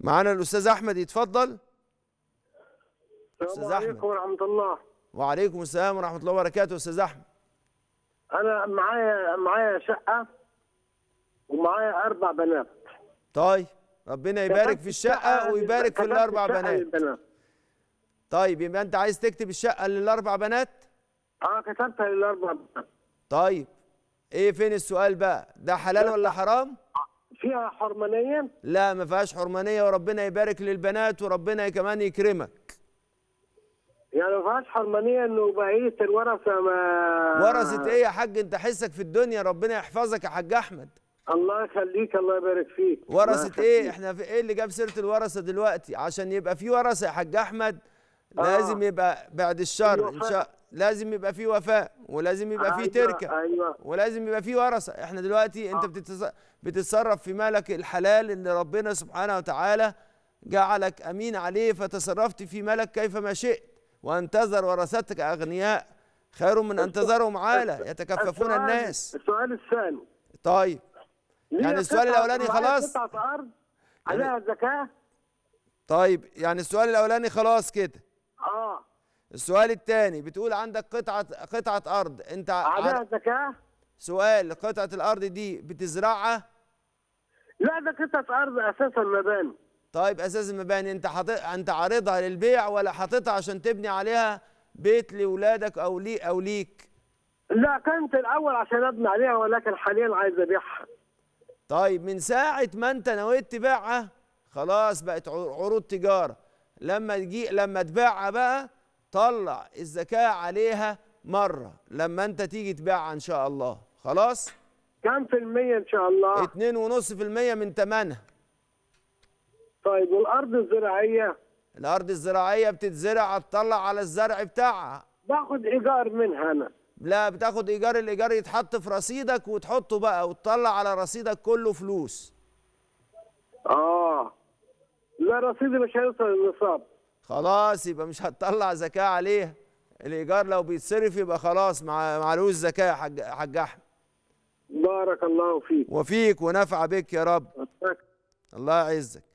معانا الاستاذ احمد يتفضل أستاذ السلام أحمد. عليكم ورحمة الله وعليكم السلام ورحمه الله وبركاته استاذ احمد أنا معايا معايا شقة ومعايا أربع بنات طيب ربنا يبارك في الشقه ويبارك في كتبت الاربع الشقة بنات للبنات. طيب يبقى انت عايز تكتب الشقه للاربع بنات أه كتبتها للأربع بنات طيب ايه فين السؤال بقى ده حلال ولا حرام فيها حرمانية لا ما فيهاش حرمانيه وربنا يبارك للبنات وربنا كمان يكرمك يعني ما فيهاش حرمانية إنه بقية الورثة ما ورثه ايه يا حاج انت حسك في الدنيا ربنا يحفظك يا حاج احمد الله يخليك الله يبارك فيك الله ورثه ايه يخليك. احنا في ايه اللي جاب سيره الورثه دلوقتي عشان يبقى في ورثه يا حاج احمد لازم يبقى بعد الشر ان وفاء. شاء لازم يبقى في وفاء ولازم يبقى في أيوة، تركه أيوة ولازم يبقى في ورثه احنا دلوقتي انت آه. بتتص- بتتصرف في مالك الحلال اللي ربنا سبحانه وتعالى جعلك امين عليه فتصرفت في مالك كيفما شئت وانتظر ورثتك اغنياء خير من ان تذرهم عاله يتكففون السؤال- الناس السؤال الثاني طيب ليا يعني السؤال قطعة- الأولاني معايا خلاص؟ قطعة أرض عليها زكاة طيب يعني السؤال الاولاني خلاص كده أه السؤال الثاني بتقول عندك قطعه قطعه ارض انت عليها عار- زكاة سؤال قطعه الارض دي بتزرعها لا ده قطعة أرض أساسا مباني طيب اساس المباني انت حاطط انت عارضها للبيع ولا حاططها عشان تبني عليها بيت لاولادك او لي او ليك لا كانت الأول عشان أبني عليها ولكن حاليا عايز أبيعها طيب من ساعه ما انت نويت تبيعها خلاص بقت عر- عروض تجاره لما تجي لما تبيعها بقى طلع الزكاه عليها مره لما انت تيجي تبيعها ان شاء الله خلاص كم في المية إن شاء الله اتنين ونص في المية من تمنها طيب والأرض الزراعية الارض الزراعيه بتتزرع تطلع على الزرع بتاعها باخد إيجار منها أنا لا بتاخد ايجار الايجار يتحط في رصيدك وتحطه بقى وتطلع على رصيدك كله فلوس آه لا رصيدي مش هيوصل للنصاب خلاص يبقى مش هتطلع زكاه عليها الايجار لو بيتصرف يبقى خلاص مع معلوش زكاه يا حاج حاج احمد بارك الله فيك وفيك ونفع بك يا رب الله يعزك